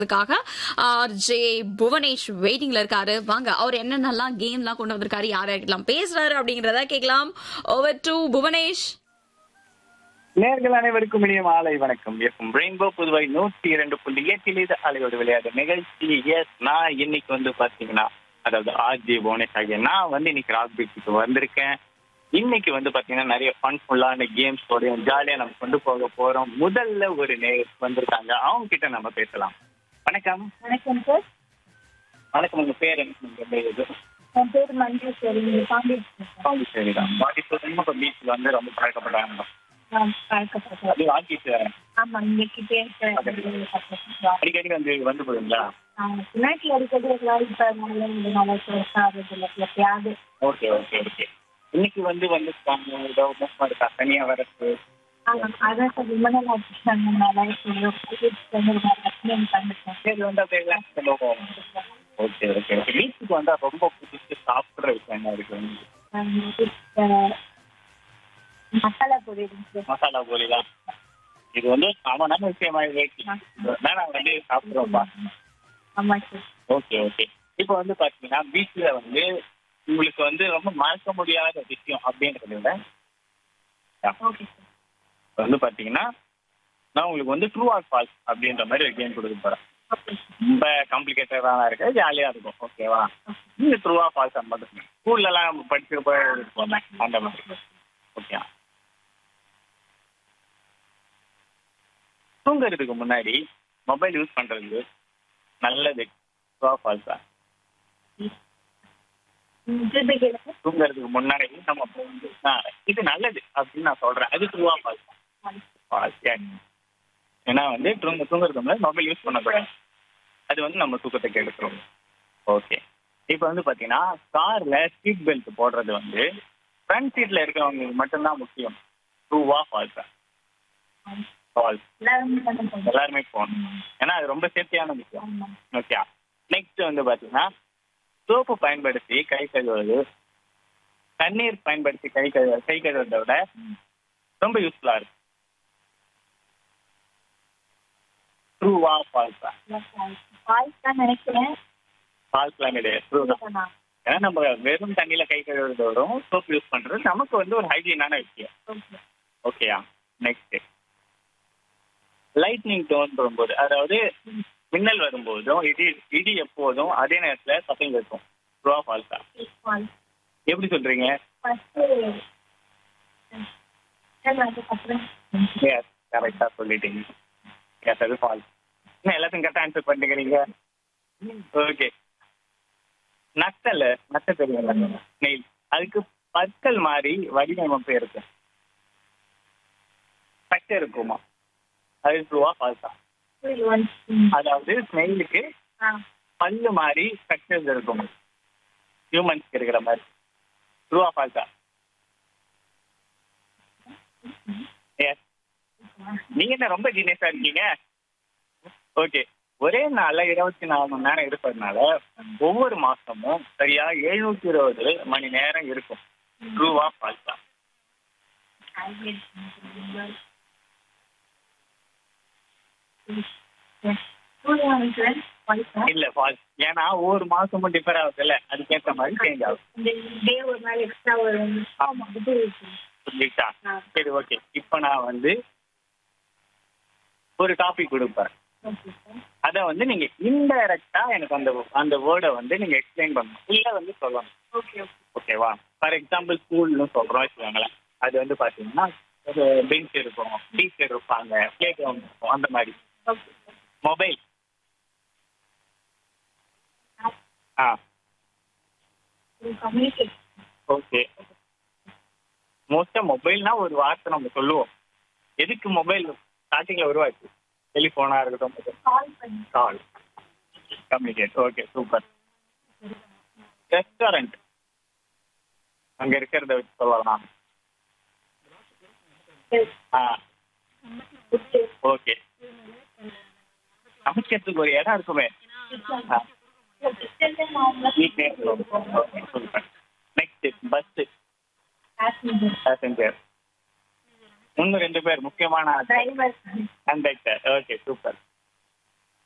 அதுக்காக ஜே புவனேஷ் வெயிட்டிங்ல இருக்காரு வாங்க அவர் என்னென்னலாம் கேம்லாம் கொண்டு வந்திருக்காரு யார் யார்கிட்டலாம் பேசுறாரு அப்படிங்கறத கேட்கலாம் ஓவர் டு புவனேஷ் நேர்கள் அனைவருக்கும் இனிய மாலை வணக்கம் இருக்கும் ரெயின்போ புதுவை நூற்றி இரண்டு புள்ளி எட்டில் இது அலையோடு விளையாடு நிகழ்ச்சி எஸ் நான் இன்னைக்கு வந்து பாத்தீங்கன்னா அதாவது ஆர்ஜி புவனேஷ் ஆகிய நான் வந்து இன்னைக்கு ராக் பீச்சுக்கு வந்திருக்கேன் இன்னைக்கு வந்து பாத்தீங்கன்னா நிறைய ஃபன்ஃபுல்லான கேம்ஸோடையும் ஜாலியா நம்ம கொண்டு போக போறோம் முதல்ல ஒரு நேர் வந்திருக்காங்க அவங்க கிட்ட நம்ம பேசலாம் வணக்கம் வணக்கம் சார் வணக்கம் உங்க பேர் என்ன உங்க பேர் எது? என் பேர் மஞ்சேஸ்வரி பாண்டியன் பாண்டிச்சேரி தான் பாண்டிச்சேரி இப்போ பீச்சில் வந்து ரொம்ப பழக்கப்பட்டாங்க நான் பழக்கப்பட்டேன் அது ஆர்ஜி ஆமா இன்னைக்கு பேச அடிக்கடி வந்து வந்து போகுங்களா பின்னாட்டில் இருக்கிறது எல்லாரும் இப்ப நல்ல இந்த நல்லா பெருசா ஆகுது எப்பயாவது ஓகே ஓகே ஓகே இன்னைக்கு வந்து வந்து ஏதோ மோசமா இருக்கா தனியா வரது ஆமா அதான் சார் ரொம்ப நாள் ஆச்சு நல்லா பண்ணிட்டேன் சரி வந்து அப்படியே ஓகே ஓகே ஓகே பீச்சுக்கு வந்தா ரொம்ப புதுசு சாப்பிடுற விஷயம் என்ன இருக்கு உங்களுக்கு? மசாலா பொடி இருந்துச்சு மசாலா கோலிலாம் இது வந்து சாமானான விஷயமா இருக்கு நான் வந்து சாப்பிடுறோம்ப்பா ஆமா சார் ஓகே ஓகே இப்போ வந்து பாத்தீங்கன்னா பீச்ல வந்து உங்களுக்கு வந்து ரொம்ப மறக்க முடியாத விஷயம் அப்படின்றத விட ஓகே சார் இப்ப வந்து பாத்தீங்கன்னா நான் உங்களுக்கு வந்து ட்ரூ ஆர் ஃபால்ஸ் அப்படின்ற மாதிரி ஒரு கேம் கொடுக்க போறேன் ஓகே ரொம்ப காம்ப்ளிகேட்டடாக இருக்கு ஜாலியா இருக்கும் ஓகேவா இந்த ட்ரூவா ஃபால்ஸ் மட்டும் ஸ்கூல்ல எல்லாம் நம்ம படிச்சிருப்ப இருப்போம் அந்த மாதிரி ஓகே தூங்குறதுக்கு முன்னாடி மொபைல் யூஸ் பண்றது நல்லது ட்ரூவா ஃபால்ஸா திருப்பி கேளுங்க தூங்குறதுக்கு முன்னாடி நம்ம ஆ, இது நல்லது அப்படின்னு நான் சொல்றேன் அது ட்ரூவா ஃபால்ஸ் ஃபால்ஸ் ஏன்னா வந்து தூங்க தூங்குறதுக்கு முன்னாடி மொபைல் யூஸ் பண்ணக்கூடாது அது வந்து நம்ம தூக்கத்தை கெடுத்துரும் ஓகே இப்போ வந்து பார்த்தீங்கன்னா கார்ல சீட் பெல்ட் போடுறது வந்து ஃப்ரண்ட் சீட்ல இருக்கிறவங்களுக்கு மட்டும்தான் முக்கியம் ட்ரூவா ஃபால்ஸா ஃபால்ஸ் எல்லாரும் பண்ண போதும் எல்லாருமே போகணும் ஏன்னா அது ரொம்ப சேஃப்டியான விஷயம் ஆமா ஓகே நெக்ஸ்ட் வந்து பார்த்தீங்கன்னா சோப்பு பயன்படுத்தி கை கழுவுவது தண்ணீர் பயன்படுத்தி கை கழுவ கை கழுவுறதை விட ரொம்ப யூஸ்ஃபுல்லா இருக்கு ட்ரூவா ஃபால்ஸா பாய்ஸ் தான் நினைக்கிறேன் ஃபால்ஸ்லாம் கிடையாது ட்ரூ தான் நான் ஏன்னா நம்ம வெறும் தண்ணியில கை கழுவுறதோடும் சோப் யூஸ் பண்றது நமக்கு வந்து ஒரு ஹைஜீனான விஷயம் ஓகே ஓகேயா நெக்ஸ்ட் லைட்னிங் டோன் வரும்போது அதாவது மின்னல் வரும்போதும் இடி இடி எப்போதும் அதே நேரத்துல சத்தம் கேட்கும் ட்ரூவா ஃபால்ஸா பாய்ஸ் எப்படி சொல்றீங்க ஃபர்ஸ்ட் அதுக்கப்புறம் எஸ் கரெக்டா சொல்லிட்டீங்க எஸ் அது ஃபால்ஸ் இன்னும் எல்லாத்தையும் கரெக்டாக ஆன்சர் பண்ணிக்கிறீங்க ஓகே நக்கல் நக்க தெரியுங்களா நெயில் அதுக்கு பற்கள் மாதிரி வடிவமைப்பு இருக்கும் பச்சை இருக்குமா அது ட்ரூவா ஃபால்ஸா ஒன் அதாவது ஸ்மெயிலுக்கு ஆ பல்லு மாதிரி ஸ்ட்ரக்சர்ஸ் இருக்கும் ஹியூமன்ஸ்க்கு இருக்கிற மாதிரி ட்ரூவா ஃபால்ஸா எஸ் நீங்க என்ன ரொம்ப ஜீனியஸா இருக்கீங்க ஓகே ஒரே நாள்ல இருபத்தி நாலு மணி நேரம் இருப்பதுனால ஒவ்வொரு மாசமும் சரியா எழுநூத்தி இருபது மணி நேரம் இருக்கும் ட்ரூவா ஃபால்ஸா இல்ல ஃபால்ஸ் ஏன்னா ஒவ்வொரு மாசமும் டிஃபர் ஆகுதுல்ல அதுக்கேற்ற மாதிரி சேஞ்ச் ஆகும் டே ஒரு நாள் எக்ஸ்ட்ரா வரும் ஆமா இது இருக்கு. புரிஞ்சுக்கிட்டா ஆ. சரி ஓகே இப்போ நான் வந்து ஒரு டாபிக் கொடுப்பேன் ஓகே சார் அதை வந்து நீங்க இன்டைரக்டா எனக்கு அந்த அந்த வேர்டை வந்து நீங்க எக்ஸ்பிளைன் பண்ணணும் இல்ல வந்து சொல்லணும் ஓகே ஓகே ஓகேவா ஃபார் எக்ஸாம்பிள் ஸ்கூல்னு சொல்றோம் வச்சுக்கோங்களேன் அது வந்து பாத்தீங்கன்னா ஒரு பெஞ்ச் இருக்கும் டீச்சர் இருப்பாங்க பிளே கிரவுண்ட் இருக்கும் அந்த மாதிரி ஓகே மொபைல் ஆ கம்யூனிகேட் ஓகே மோஸ்டா மொபைல்னா ஒரு வார்த்தை நம்ம சொல்லுவோம் எதுக்கு மொபைல் ஸ்டார்டிங்ல உருவாச்சு டெலிஃபோனா இருக்கட்டும் கால் பண்ணி call communicate okay super restaurant அங்க இருக்கிறத வச்சு சொல்லலாம் ஆ ஓகே சமைக்கிறதுக்கு ஒரு இடம் இருக்குமே வீட்லயே சூப்பர் நெக்ஸ்ட் பஸ் பேசஞ்சர் இன்னும் ரெண்டு பேர் முக்கியமான டிரைவர் கண்டக்டர் ஓகே சூப்பர்